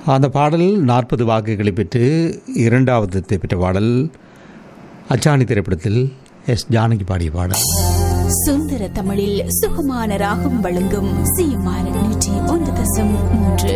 அந்த பாடல் நாற்பது வாக்குகளை பெற்று இரண்டாவது பெற்ற பாடல் அச்சாணி திரைப்படத்தில் எஸ் ஜானகி பாடிய பாடல் சுந்தர தமிழில் சுகமான ராகம் வழங்கும் சீமான் நூற்றி ஒன்று தசம் மூன்று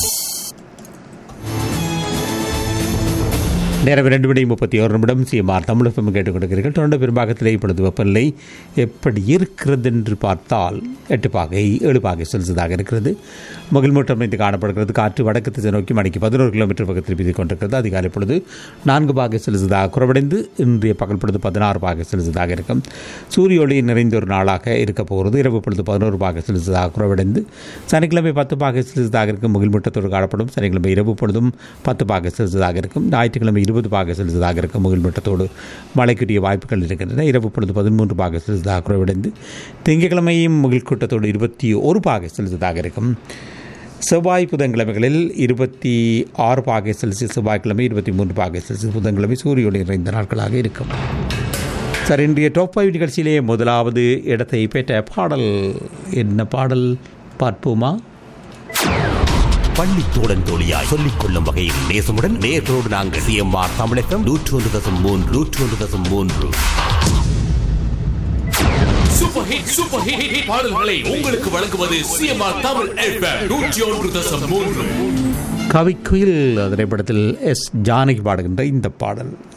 நேரம் இரண்டு மணி முப்பத்தி ஒரு நிமிடம் சிஎம்ஆர் தமிழகம் கேட்டுக் கொடுக்கிறீர்கள் தொடர்ந்து பெரும்பாகத்திலே இப்பொழுது வெப்பநிலை எப்படி இருக்கிறது என்று பார்த்தால் எட்டு பாகை ஏழு பாகை செல்சியஸாக இருக்கிறது முகில்மூட்டம் அமைந்து காணப்படுகிறது காற்று வடக்கு திசை நோக்கி மணிக்கு பதினோரு கிலோமீட்டர் பக்கத்தில் வீதி கொண்டிருக்கிறது அதிகாலை பொழுது நான்கு பாகை செல்சியஸாக குறைவடைந்து இன்றைய பகல் பொழுது பதினாறு பாகை செல்சியஸாக இருக்கும் சூரிய ஒளி நிறைந்த ஒரு நாளாக இருக்க போகிறது இரவு பொழுது பதினோரு பாகை செல்சியஸாக குறைவடைந்து சனிக்கிழமை பத்து பாகை செல்சியஸாக இருக்கும் முகில்மூட்டத்தோடு காணப்படும் சனிக்கிழமை இரவு பொழுதும் பத்து பாகை செல்சியஸாக இருக்கும் ஞாயிற்றுக்கிழமை இருபது பாகை செல்சியஸாக இருக்கும் முகில்மூட்டத்தோடு மழைக்குரிய வாய்ப்புகள் இருக்கின்றன இரவு பொழுது பதிமூன்று பாகை செல்சியஸாக குறைவடைந்து திங்கட்கிழமையும் முகில் கூட்டத்தோடு இருபத்தி ஒரு பாகை செல்சியஸாக இருக்கும் செவ்வாய் புதன்கிழமைகளில் இருபத்தி ஆறு பாகை செல்சியஸ் செவ்வாய்க்கிழமை இருபத்தி மூன்று பாகை செல்சியஸ் புதன்கிழமை சூரிய ஒளி நிறைந்த நாட்களாக இருக்கும் சார் இன்றைய டாப் ஃபைவ் நிகழ்ச்சியிலே முதலாவது இடத்தை பெற்ற பாடல் என்ன பாடல் பார்ப்போமா பள்ளி தோழன் தோழியாய் சொல்லிக் கொள்ளும் வகையில் நேசமுடன் நேர்களோடு நாங்கள் சிஎம்ஆர் தமிழகம் நூற்று ஒன்று தசம் மூன்று நூற்று ஒன்று தசம் மூன்று super hit super hit hit பாடல்களை உங்களுக்கு வழங்குவது சிஎம்ஆர் தமிழ் எஃப்எம் நூற்றி ஒன்று தசம் மூன்று கவிக்குயில் திரைப்படத்தில் எஸ் ஜானகி பாடுகின்ற இந்த பாடல்